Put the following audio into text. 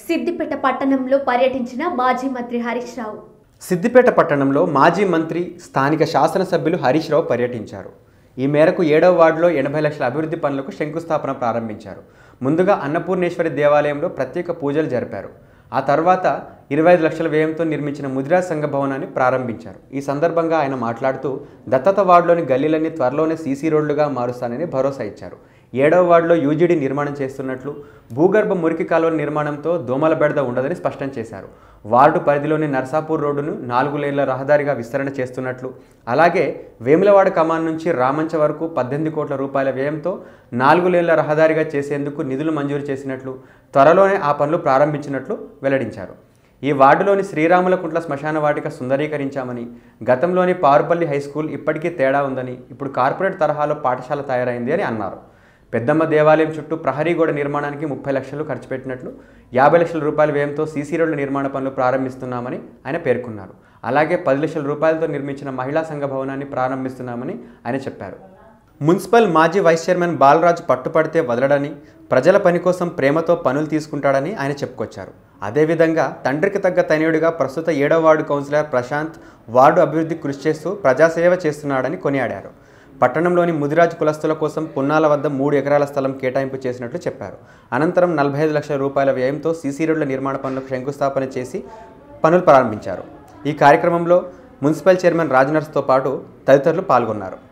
సిద్దిపేట పట్టణంలో పర్యటించిన మాజీ మంత్రి హరీష్ రావు సిద్దిపేట పట్టణంలో మాజీ మంత్రి స్థానిక శాసనసభ్యులు హరీష్ రావు పర్యటించారు ఈ మేరకు ఏడవ వార్డులో ఎనభై లక్షల అభివృద్ధి పనులకు శంకుస్థాపన ప్రారంభించారు ముందుగా అన్నపూర్ణేశ్వరి దేవాలయంలో ప్రత్యేక పూజలు జరిపారు ఆ తర్వాత ఇరవై ఐదు లక్షల వ్యయంతో నిర్మించిన ముదిరా సంఘ భవనాన్ని ప్రారంభించారు ఈ సందర్భంగా ఆయన మాట్లాడుతూ దత్తత వార్డులోని గల్లీలన్నీ త్వరలోనే సీసీ రోడ్లుగా మారుస్తానని భరోసా ఇచ్చారు ఏడవ వార్డులో యూజీడీ నిర్మాణం చేస్తున్నట్లు భూగర్భ మురికి కాలువల నిర్మాణంతో దోమల బెడద ఉండదని స్పష్టం చేశారు వార్డు పరిధిలోని నర్సాపూర్ రోడ్డును నాలుగు లేన్ల రహదారిగా విస్తరణ చేస్తున్నట్లు అలాగే వేములవాడ కమాన్ నుంచి రామంచ వరకు పద్దెనిమిది కోట్ల రూపాయల వ్యయంతో నాలుగు లేన్ల రహదారిగా చేసేందుకు నిధులు మంజూరు చేసినట్లు త్వరలోనే ఆ పనులు ప్రారంభించినట్లు వెల్లడించారు ఈ వార్డులోని శ్రీరాములకుంట్ల శ్మశాన వాటిక సుందరీకరించామని గతంలోని పారుపల్లి హై స్కూల్ ఇప్పటికీ తేడా ఉందని ఇప్పుడు కార్పొరేట్ తరహాలో పాఠశాల తయారైంది అని అన్నారు పెద్దమ్మ దేవాలయం చుట్టూ ప్రహరీ గోడ నిర్మాణానికి ముప్పై లక్షలు ఖర్చు పెట్టినట్లు యాభై లక్షల రూపాయల వ్యయంతో సీసీ రోడ్ల నిర్మాణ పనులు ప్రారంభిస్తున్నామని ఆయన పేర్కొన్నారు అలాగే పది లక్షల రూపాయలతో నిర్మించిన మహిళా సంఘ భవనాన్ని ప్రారంభిస్తున్నామని ఆయన చెప్పారు మున్సిపల్ మాజీ వైస్ చైర్మన్ బాలరాజు పట్టుపడితే వదలడని ప్రజల పని కోసం ప్రేమతో పనులు తీసుకుంటాడని ఆయన చెప్పుకొచ్చారు అదేవిధంగా తండ్రికి తగ్గ తనయుడిగా ప్రస్తుత ఏడవ వార్డు కౌన్సిలర్ ప్రశాంత్ వార్డు అభివృద్ధి కృషి చేస్తూ ప్రజాసేవ చేస్తున్నాడని కొనియాడారు పట్టణంలోని ముదిరాజ్ కులస్తుల కోసం పున్నాల వద్ద మూడు ఎకరాల స్థలం కేటాయింపు చేసినట్లు చెప్పారు అనంతరం నలభై ఐదు లక్షల రూపాయల వ్యయంతో సీసీ రోడ్ల నిర్మాణ పనులకు శంకుస్థాపన చేసి పనులు ప్రారంభించారు ఈ కార్యక్రమంలో మున్సిపల్ చైర్మన్ రాజ్నర్స్తో పాటు తదితరులు పాల్గొన్నారు